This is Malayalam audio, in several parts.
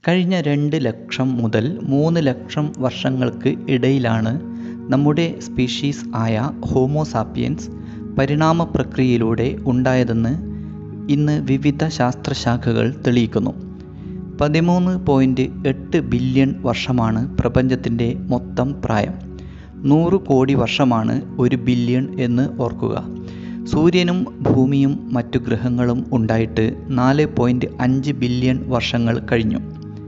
കഴിഞ്ഞ രണ്ട് ലക്ഷം മുതൽ മൂന്ന് ലക്ഷം വർഷങ്ങൾക്ക് ഇടയിലാണ് നമ്മുടെ സ്പീഷീസ് ആയ ഹോമോസാപ്പിയൻസ് പരിണാമ പ്രക്രിയയിലൂടെ ഉണ്ടായതെന്ന് ഇന്ന് വിവിധ ശാസ്ത്രശാഖകൾ തെളിയിക്കുന്നു പതിമൂന്ന് പോയിൻറ്റ് എട്ട് ബില്യൺ വർഷമാണ് പ്രപഞ്ചത്തിൻ്റെ മൊത്തം പ്രായം നൂറ് കോടി വർഷമാണ് ഒരു ബില്യൺ എന്ന് ഓർക്കുക സൂര്യനും ഭൂമിയും മറ്റു ഗ്രഹങ്ങളും ഉണ്ടായിട്ട് നാല് പോയിൻറ്റ് അഞ്ച് ബില്യൺ വർഷങ്ങൾ കഴിഞ്ഞു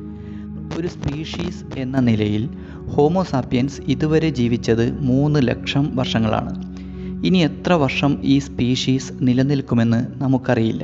ഒരു സ്പീഷീസ് എന്ന നിലയിൽ ഹോമോസാപ്പിയൻസ് ഇതുവരെ ജീവിച്ചത് മൂന്ന് ലക്ഷം വർഷങ്ങളാണ് ഇനി എത്ര വർഷം ഈ സ്പീഷീസ് നിലനിൽക്കുമെന്ന് നമുക്കറിയില്ല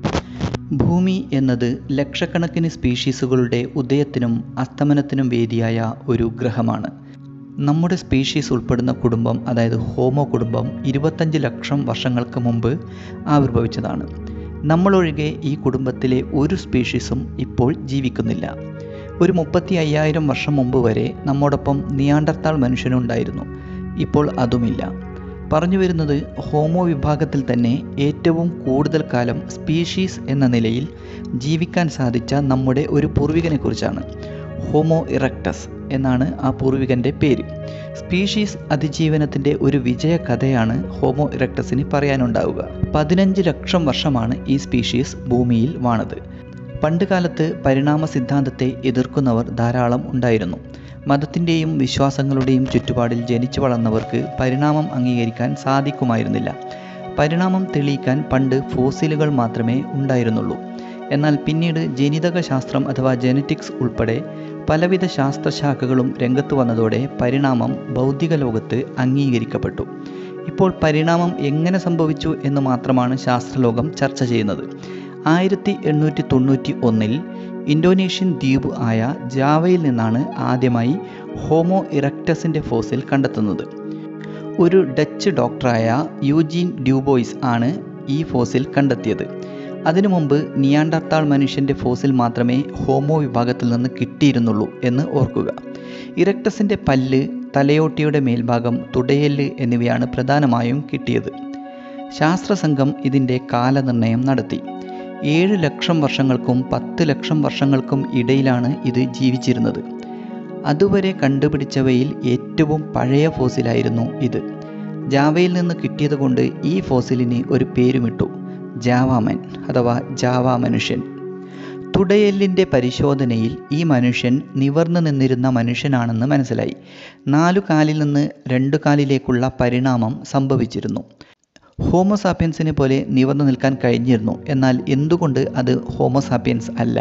ഭൂമി എന്നത് ലക്ഷക്കണക്കിന് സ്പീഷീസുകളുടെ ഉദയത്തിനും അസ്തമനത്തിനും വേദിയായ ഒരു ഗ്രഹമാണ് നമ്മുടെ സ്പീഷീസ് ഉൾപ്പെടുന്ന കുടുംബം അതായത് ഹോമോ കുടുംബം ഇരുപത്തഞ്ച് ലക്ഷം വർഷങ്ങൾക്ക് മുമ്പ് ആവിർഭവിച്ചതാണ് നമ്മളൊഴികെ ഈ കുടുംബത്തിലെ ഒരു സ്പീഷീസും ഇപ്പോൾ ജീവിക്കുന്നില്ല ഒരു മുപ്പത്തി അയ്യായിരം വർഷം മുമ്പ് വരെ നമ്മോടൊപ്പം നിയാണ്ടർത്താൾ മനുഷ്യനുണ്ടായിരുന്നു ഇപ്പോൾ അതുമില്ല പറഞ്ഞു വരുന്നത് ഹോമോ വിഭാഗത്തിൽ തന്നെ ഏറ്റവും കൂടുതൽ കാലം സ്പീഷീസ് എന്ന നിലയിൽ ജീവിക്കാൻ സാധിച്ച നമ്മുടെ ഒരു പൂർവികനെക്കുറിച്ചാണ് ഹോമോ ഇറക്ടസ് എന്നാണ് ആ പൂർവികൻ്റെ പേര് സ്പീഷീസ് അതിജീവനത്തിൻ്റെ ഒരു വിജയ കഥയാണ് ഹോമോ ഇറക്ടസിന് പറയാനുണ്ടാവുക പതിനഞ്ച് ലക്ഷം വർഷമാണ് ഈ സ്പീഷീസ് ഭൂമിയിൽ വാണത് പണ്ടുകാലത്ത് പരിണാമ സിദ്ധാന്തത്തെ എതിർക്കുന്നവർ ധാരാളം ഉണ്ടായിരുന്നു മതത്തിൻ്റെയും വിശ്വാസങ്ങളുടെയും ചുറ്റുപാടിൽ ജനിച്ചു വളർന്നവർക്ക് പരിണാമം അംഗീകരിക്കാൻ സാധിക്കുമായിരുന്നില്ല പരിണാമം തെളിയിക്കാൻ പണ്ട് ഫോസിലുകൾ മാത്രമേ ഉണ്ടായിരുന്നുള്ളൂ എന്നാൽ പിന്നീട് ജനിതക ശാസ്ത്രം അഥവാ ജനറ്റിക്സ് ഉൾപ്പെടെ പലവിധ ശാസ്ത്രശാഖകളും രംഗത്ത് വന്നതോടെ പരിണാമം ഭൗതിക ലോകത്ത് അംഗീകരിക്കപ്പെട്ടു ഇപ്പോൾ പരിണാമം എങ്ങനെ സംഭവിച്ചു എന്ന് മാത്രമാണ് ശാസ്ത്രലോകം ചർച്ച ചെയ്യുന്നത് ആയിരത്തി എണ്ണൂറ്റി തൊണ്ണൂറ്റി ഒന്നിൽ ഇന്തോനേഷ്യൻ ദ്വീപ് ആയ ജാവയിൽ നിന്നാണ് ആദ്യമായി ഹോമോ ഇറക്ടസിൻ്റെ ഫോസിൽ കണ്ടെത്തുന്നത് ഒരു ഡച്ച് ഡോക്ടറായ യൂജീൻ ഡ്യൂബോയ്സ് ആണ് ഈ ഫോസിൽ കണ്ടെത്തിയത് അതിനു മുമ്പ് നിയാണ്ടർത്താൾ മനുഷ്യൻ്റെ ഫോസിൽ മാത്രമേ ഹോമോ വിഭാഗത്തിൽ നിന്ന് കിട്ടിയിരുന്നുള്ളൂ എന്ന് ഓർക്കുക ഇറക്ടസിൻ്റെ പല്ല് തലയോട്ടിയുടെ മേൽഭാഗം തുടയെല്ല് എന്നിവയാണ് പ്രധാനമായും കിട്ടിയത് ശാസ്ത്രസംഘം ഇതിൻ്റെ കാലനിർണയം നടത്തി ഏഴ് ലക്ഷം വർഷങ്ങൾക്കും പത്ത് ലക്ഷം വർഷങ്ങൾക്കും ഇടയിലാണ് ഇത് ജീവിച്ചിരുന്നത് അതുവരെ കണ്ടുപിടിച്ചവയിൽ ഏറ്റവും പഴയ ഫോസിലായിരുന്നു ഇത് ജാവയിൽ നിന്ന് കിട്ടിയതുകൊണ്ട് ഈ ഫോസിലിന് ഒരു പേരുമിട്ടു ജാവാമൻ അഥവാ ജാവ മനുഷ്യൻ തുടയെല്ലിൻ്റെ പരിശോധനയിൽ ഈ മനുഷ്യൻ നിവർന്നു നിന്നിരുന്ന മനുഷ്യനാണെന്ന് മനസ്സിലായി നാലു കാലിൽ നിന്ന് രണ്ടു കാലിലേക്കുള്ള പരിണാമം സംഭവിച്ചിരുന്നു ഹോമോസാപ്പിയൻസിനെ പോലെ നിവർന്നു നിൽക്കാൻ കഴിഞ്ഞിരുന്നു എന്നാൽ എന്തുകൊണ്ട് അത് ഹോമോസാപ്പിയൻസ് അല്ല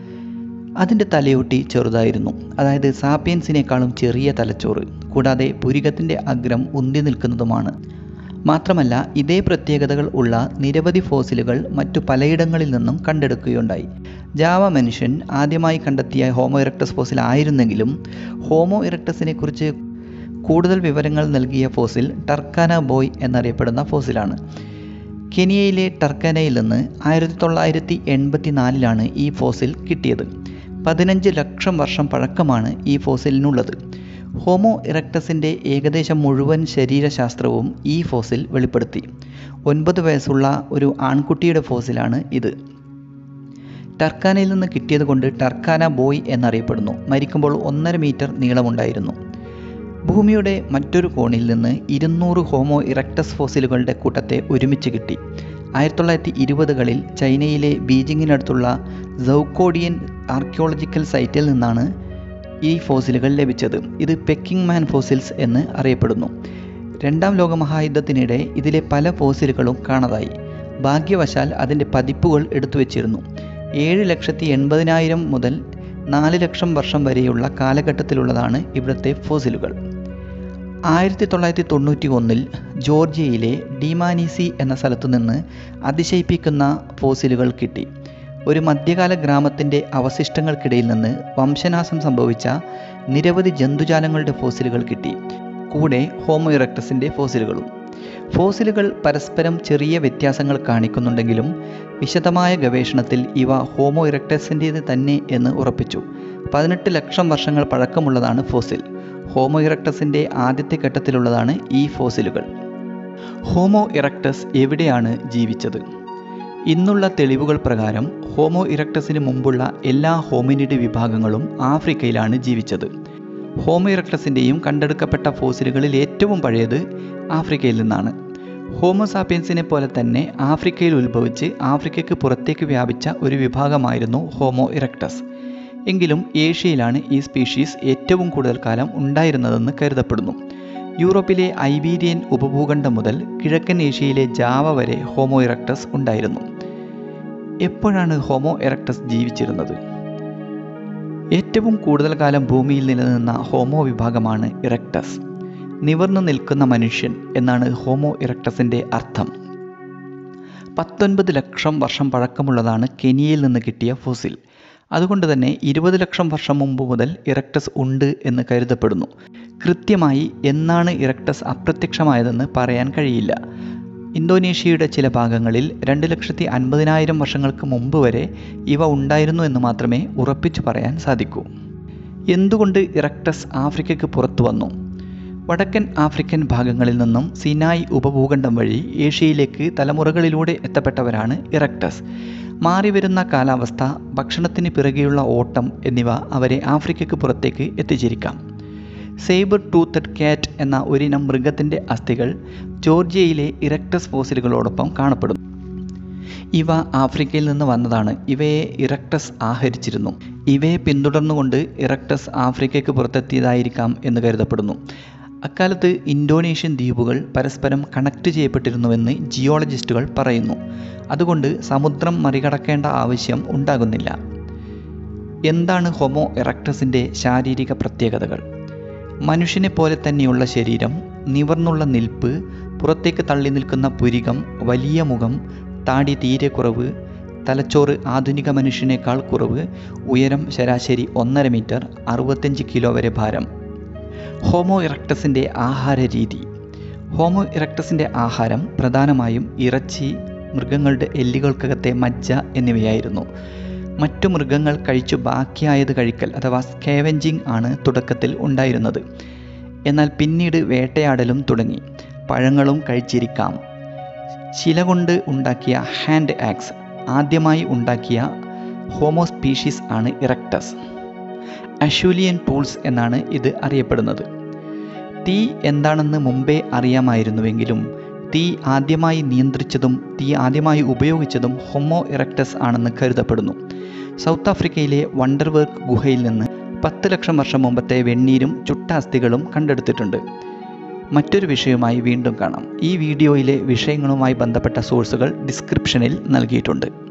അതിൻ്റെ തലയോട്ടി ചെറുതായിരുന്നു അതായത് സാപ്പിയൻസിനേക്കാളും ചെറിയ തലച്ചോറ് കൂടാതെ പുരികത്തിൻ്റെ അഗ്രം ഉന്തി നിൽക്കുന്നതുമാണ് മാത്രമല്ല ഇതേ പ്രത്യേകതകൾ ഉള്ള നിരവധി ഫോസിലുകൾ മറ്റു പലയിടങ്ങളിൽ നിന്നും കണ്ടെടുക്കുകയുണ്ടായി ജാവ മനുഷ്യൻ ആദ്യമായി കണ്ടെത്തിയ ഹോമോ ഇറക്ടസ് ഫോസിൽ ആയിരുന്നെങ്കിലും ഹോമോ ഇറക്ടസിനെ കുറിച്ച് കൂടുതൽ വിവരങ്ങൾ നൽകിയ ഫോസിൽ ടർക്കാന ബോയ് എന്നറിയപ്പെടുന്ന ഫോസിലാണ് കെനിയയിലെ ടർക്കാനയിൽ നിന്ന് ആയിരത്തി തൊള്ളായിരത്തി എൺപത്തി നാലിലാണ് ഈ ഫോസിൽ കിട്ടിയത് പതിനഞ്ച് ലക്ഷം വർഷം പഴക്കമാണ് ഈ ഫോസിലിനുള്ളത് ഹോമോ ഇറക്ടസിൻ്റെ ഏകദേശം മുഴുവൻ ശരീരശാസ്ത്രവും ഈ ഫോസിൽ വെളിപ്പെടുത്തി ഒൻപത് വയസ്സുള്ള ഒരു ആൺകുട്ടിയുടെ ഫോസിലാണ് ഇത് ടർക്കാനയിൽ നിന്ന് കിട്ടിയത് കൊണ്ട് ടർക്കാന ബോയ് എന്നറിയപ്പെടുന്നു മരിക്കുമ്പോൾ ഒന്നര മീറ്റർ നീളമുണ്ടായിരുന്നു ഭൂമിയുടെ മറ്റൊരു കോണിൽ നിന്ന് ഇരുന്നൂറ് ഹോമോ ഇറക്ടസ് ഫോസിലുകളുടെ കൂട്ടത്തെ ഒരുമിച്ച് കിട്ടി ആയിരത്തി തൊള്ളായിരത്തി ഇരുപതുകളിൽ ചൈനയിലെ ബീജിങ്ങിനടുത്തുള്ള സൗക്കോഡിയൻ ആർക്കിയോളജിക്കൽ സൈറ്റിൽ നിന്നാണ് ഈ ഫോസിലുകൾ ലഭിച്ചത് ഇത് പെക്കിംഗ് മാൻ ഫോസിൽസ് എന്ന് അറിയപ്പെടുന്നു രണ്ടാം ലോകമഹായുദ്ധത്തിനിടെ ഇതിലെ പല ഫോസിലുകളും കാണാതായി ഭാഗ്യവശാൽ അതിൻ്റെ പതിപ്പുകൾ എടുത്തു വച്ചിരുന്നു ഏഴ് ലക്ഷത്തി എൺപതിനായിരം മുതൽ നാല് ലക്ഷം വർഷം വരെയുള്ള കാലഘട്ടത്തിലുള്ളതാണ് ഇവിടുത്തെ ഫോസിലുകൾ ആയിരത്തി തൊള്ളായിരത്തി തൊണ്ണൂറ്റി ഒന്നിൽ ജോർജിയയിലെ ഡിമാനീസി എന്ന സ്ഥലത്തു നിന്ന് അതിശയിപ്പിക്കുന്ന ഫോസിലുകൾ കിട്ടി ഒരു മധ്യകാല ഗ്രാമത്തിൻ്റെ അവശിഷ്ടങ്ങൾക്കിടയിൽ നിന്ന് വംശനാശം സംഭവിച്ച നിരവധി ജന്തുജാലങ്ങളുടെ ഫോസിലുകൾ കിട്ടി കൂടെ ഹോമോ ഇറക്ടസിൻ്റെ ഫോസിലുകളും ഫോസിലുകൾ പരസ്പരം ചെറിയ വ്യത്യാസങ്ങൾ കാണിക്കുന്നുണ്ടെങ്കിലും വിശദമായ ഗവേഷണത്തിൽ ഇവ ഹോമോ ഇറക്ടസിൻ്റേത് തന്നെ എന്ന് ഉറപ്പിച്ചു പതിനെട്ട് ലക്ഷം വർഷങ്ങൾ പഴക്കമുള്ളതാണ് ഫോസിൽ ഹോമോ ഇറക്ടസിൻ്റെ ആദ്യത്തെ ഘട്ടത്തിലുള്ളതാണ് ഈ ഫോസിലുകൾ ഹോമോ ഇറക്ടസ് എവിടെയാണ് ജീവിച്ചത് ഇന്നുള്ള തെളിവുകൾ പ്രകാരം ഹോമോ ഇറക്ടസിന് മുമ്പുള്ള എല്ലാ ഹോമിനിഡ് വിഭാഗങ്ങളും ആഫ്രിക്കയിലാണ് ജീവിച്ചത് ഹോമോ ഇറക്ടസിൻ്റെയും കണ്ടെടുക്കപ്പെട്ട ഫോസിലുകളിൽ ഏറ്റവും പഴയത് ആഫ്രിക്കയിൽ നിന്നാണ് ഹോമോസാപ്പിയൻസിനെ പോലെ തന്നെ ആഫ്രിക്കയിൽ ഉത്ഭവിച്ച് ആഫ്രിക്കയ്ക്ക് പുറത്തേക്ക് വ്യാപിച്ച ഒരു വിഭാഗമായിരുന്നു ഹോമോ ഇറക്ടസ് എങ്കിലും ഏഷ്യയിലാണ് ഈ സ്പീഷീസ് ഏറ്റവും കൂടുതൽ കാലം ഉണ്ടായിരുന്നതെന്ന് കരുതപ്പെടുന്നു യൂറോപ്പിലെ ഐബീരിയൻ ഉപഭൂഖണ്ഡം മുതൽ കിഴക്കൻ ഏഷ്യയിലെ ജാവ വരെ ഹോമോ ഇറക്ടസ് ഉണ്ടായിരുന്നു എപ്പോഴാണ് ഹോമോ ഇറക്ടസ് ജീവിച്ചിരുന്നത് ഏറ്റവും കൂടുതൽ കാലം ഭൂമിയിൽ നിലനിന്ന ഹോമോ വിഭാഗമാണ് ഇറക്ടസ് നിവർന്നു നിൽക്കുന്ന മനുഷ്യൻ എന്നാണ് ഹോമോ ഇറക്ടസിൻ്റെ അർത്ഥം പത്തൊൻപത് ലക്ഷം വർഷം പഴക്കമുള്ളതാണ് കെനിയയിൽ നിന്ന് കിട്ടിയ ഫോസിൽ അതുകൊണ്ട് തന്നെ ഇരുപത് ലക്ഷം വർഷം മുമ്പ് മുതൽ ഇറക്ടസ് ഉണ്ട് എന്ന് കരുതപ്പെടുന്നു കൃത്യമായി എന്നാണ് ഇറക്ടസ് അപ്രത്യക്ഷമായതെന്ന് പറയാൻ കഴിയില്ല ഇന്തോനേഷ്യയുടെ ചില ഭാഗങ്ങളിൽ രണ്ട് ലക്ഷത്തി അൻപതിനായിരം വർഷങ്ങൾക്ക് മുമ്പ് വരെ ഇവ ഉണ്ടായിരുന്നു എന്ന് മാത്രമേ ഉറപ്പിച്ചു പറയാൻ സാധിക്കൂ എന്തുകൊണ്ട് ഇറക്ടസ് ആഫ്രിക്കയ്ക്ക് പുറത്തു വന്നു വടക്കൻ ആഫ്രിക്കൻ ഭാഗങ്ങളിൽ നിന്നും സിനായ് ഉപഭൂഖണ്ഡം വഴി ഏഷ്യയിലേക്ക് തലമുറകളിലൂടെ എത്തപ്പെട്ടവരാണ് ഇറക്ടസ് മാറിവരുന്ന കാലാവസ്ഥ ഭക്ഷണത്തിന് പിറകെയുള്ള ഓട്ടം എന്നിവ അവരെ ആഫ്രിക്കയ്ക്ക് പുറത്തേക്ക് എത്തിച്ചിരിക്കാം സേബർ ടൂത്തഡ് കാറ്റ് എന്ന ഒരിനം മൃഗത്തിൻ്റെ അസ്ഥികൾ ജോർജിയയിലെ ഇറക്ടസ് ഫോസിലുകളോടൊപ്പം കാണപ്പെടുന്നു ഇവ ആഫ്രിക്കയിൽ നിന്ന് വന്നതാണ് ഇവയെ ഇറക്ടസ് ആഹരിച്ചിരുന്നു ഇവയെ പിന്തുടർന്നുകൊണ്ട് ഇറക്ടസ് ആഫ്രിക്കയ്ക്ക് പുറത്തെത്തിയതായിരിക്കാം എന്ന് കരുതപ്പെടുന്നു അക്കാലത്ത് ഇന്തോനേഷ്യൻ ദ്വീപുകൾ പരസ്പരം കണക്ട് ചെയ്യപ്പെട്ടിരുന്നുവെന്ന് ജിയോളജിസ്റ്റുകൾ പറയുന്നു അതുകൊണ്ട് സമുദ്രം മറികടക്കേണ്ട ആവശ്യം ഉണ്ടാകുന്നില്ല എന്താണ് ഹോമോ എറക്ടസിൻ്റെ ശാരീരിക പ്രത്യേകതകൾ മനുഷ്യനെ പോലെ തന്നെയുള്ള ശരീരം നിവർന്നുള്ള നിൽപ്പ് പുറത്തേക്ക് തള്ളി നിൽക്കുന്ന പുരികം വലിയ മുഖം താടി തീരെ കുറവ് തലച്ചോറ് ആധുനിക മനുഷ്യനേക്കാൾ കുറവ് ഉയരം ശരാശരി ഒന്നര മീറ്റർ അറുപത്തഞ്ച് കിലോ വരെ ഭാരം ഹോമോ ഇറക്ടസിൻ്റെ ആഹാര രീതി ഹോമോ ഇറക്ടസിൻ്റെ ആഹാരം പ്രധാനമായും ഇറച്ചി മൃഗങ്ങളുടെ എല്ലുകൾക്കകത്തെ മജ്ജ എന്നിവയായിരുന്നു മറ്റു മൃഗങ്ങൾ കഴിച്ചു ബാക്കിയായത് കഴിക്കൽ അഥവാ സ്കേവഞ്ചിങ് ആണ് തുടക്കത്തിൽ ഉണ്ടായിരുന്നത് എന്നാൽ പിന്നീട് വേട്ടയാടലും തുടങ്ങി പഴങ്ങളും കഴിച്ചിരിക്കാം ശില കൊണ്ട് ഉണ്ടാക്കിയ ഹാൻഡ് ആക്സ് ആദ്യമായി ഉണ്ടാക്കിയ ഹോമോ സ്പീഷീസ് ആണ് ഇറക്ടസ് അഷൂലിയൻ ടൂൾസ് എന്നാണ് ഇത് അറിയപ്പെടുന്നത് തീ എന്താണെന്ന് മുമ്പേ അറിയാമായിരുന്നുവെങ്കിലും തീ ആദ്യമായി നിയന്ത്രിച്ചതും തീ ആദ്യമായി ഉപയോഗിച്ചതും ഹോമോ ഇറക്ടസ് ആണെന്ന് കരുതപ്പെടുന്നു സൗത്ത് ആഫ്രിക്കയിലെ വണ്ടർവർക്ക് ഗുഹയിൽ നിന്ന് പത്ത് ലക്ഷം വർഷം മുമ്പത്തെ വെണ്ണീരും ചുട്ട അസ്ഥികളും കണ്ടെടുത്തിട്ടുണ്ട് മറ്റൊരു വിഷയവുമായി വീണ്ടും കാണാം ഈ വീഡിയോയിലെ വിഷയങ്ങളുമായി ബന്ധപ്പെട്ട സോഴ്സുകൾ ഡിസ്ക്രിപ്ഷനിൽ നൽകിയിട്ടുണ്ട്